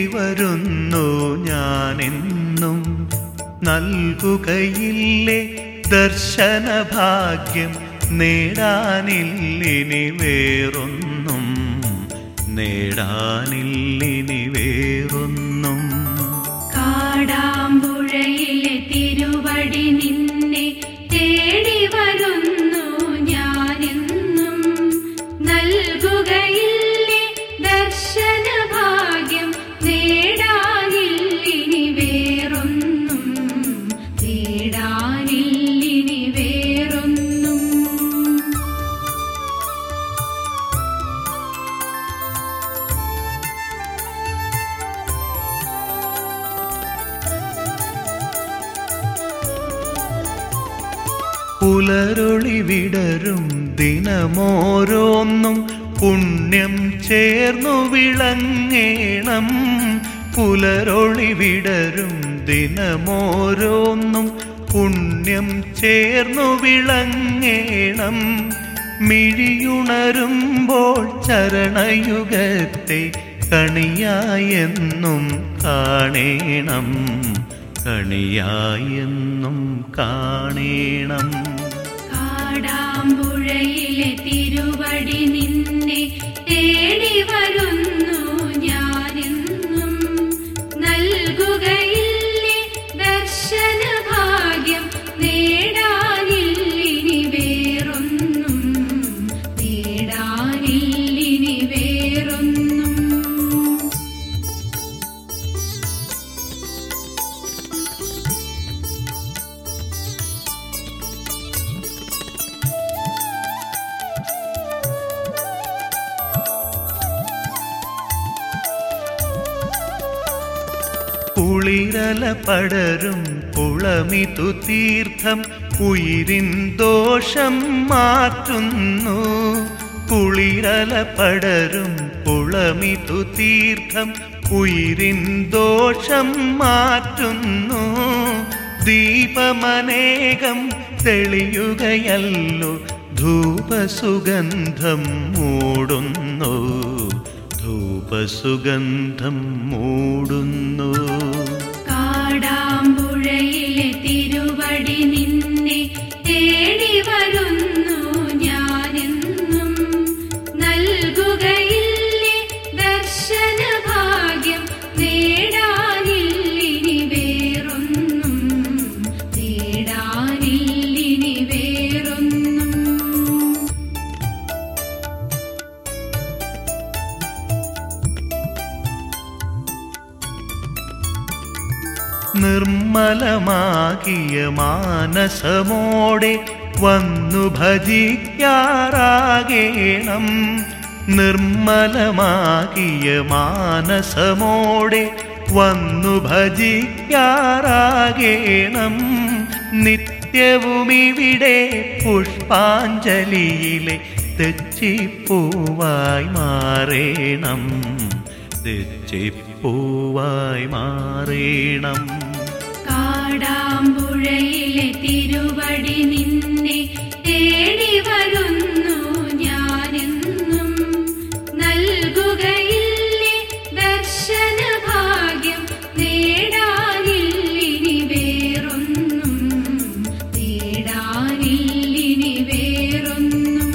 വരുന്നു ഞാനെന്നും നൽകുകയില്ലേ ദർശനഭാഗ്യം നേടാനില്ലിനി വേറൊന്നും നേടാനില്ലിനി വേറൊന്നും കാടാമ്പുഴയിലെ തിരുവടി നിന്നെ തേടി വരുന്നു ഞാനെന്നും നൽകുകയില്ലേ ദർശനഭാഗ്യം നേടാനില്ലിനി വേറൊന്നും നേടാനില്ലിനി വേറൊന്നും പുലരൊളി വിടരും ദിനമോരോന്നും പുണ്യം ചേർന്നു വിളങ്ങേണം പുലരൊളി വിടരും ദിനമോരോന്നും പുണ്യം ചേർന്നു വിളങ്ങേണം മിഴിയുണരുമ്പോൾ ചരണയുഗത്തെ കണിയായെന്നും കാണേണം കണിയായെന്നും കാണേണം കാടാമ്പുഴയിലെ തിരുവടി നിന്നെ തേടി വരുന്നു ഞാനെന്നും നൽകുകയില്ലേ ദർശനഭാഗ്യം നേടാനില്ലിനി വേറൊന്നും നേടാനില്ലിനി വേറൊന്നും കുളിരല പടരും പുളമിതു തീർത്ഥം ഉയിരിൻ ദോഷം മാറ്റുന്നു കുളിരല പടരും പുളമിതു തീർത്ഥം ഉയിരിൻ ദോഷം മാറ്റുന്നു ദീപമനേകം തെളിയുകയല്ലോ ധൂപസുഗന്ധം മൂടുന്നു ധൂപസുഗന്ധം മൂടുന്നു കാടാമ്പുഴയിലെ തിരുവടി നിന്നെ തേടി വരുന്നു ഞാനെന്നും നൽകുകയില്ലേ ദർശനഭാഗ്യം നേടാനില്ലിനി വേറൊന്നും നേടാനില്ലിനി വേറൊന്നും നിർമ്മലമാകിയ മാനസമോടെ വന്നു ഭജിക്കാറാകേണം നിർമ്മലമാകിയ മാനസമോടെ വന്നു ഭജിക്കാറാകേണം നിത്യവുമിവിടെ പുഷ്പാഞ്ജലിയിലെ തെച്ചിപ്പൂവായി മാറേണം തെച്ചിപ്പൂവായി മാറേണം കാടാമ്പുഴയിലെ തിരുവടി നിന്നെ തേടി വരുന്നു ഞാനെന്നും നൽകുകയില്ലേ ദർശനഭാഗ്യം നേടാനില്ലിനി വേറൊന്നും നേടാനില്ലിനി വേറൊന്നും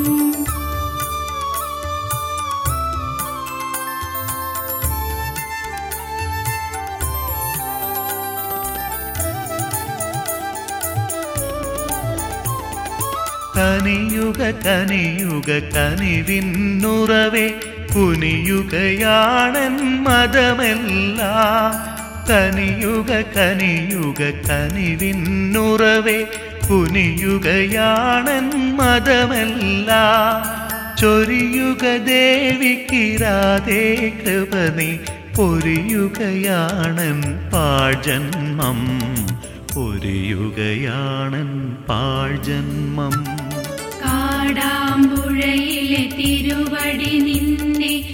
കനിയുക കനിയുക കനിവിന്നുറവേ കുനിയുകയാണൻ മതമെല്ലാം കനിയുക കനിയുക കനിവിന്നുറവേ കുനിയുകയാണൻ മതമെല്ലാം ചൊരിയുക ദേവിക്കിരാതേ കൃപ നീ പൊരിയുകയാണൻ പാഴ്ജന്മം പൊരിയുകയാണൻ പാഴ്ജന്മം കാടാമ്പുഴയിലെ തിരുവടി നിന്നെ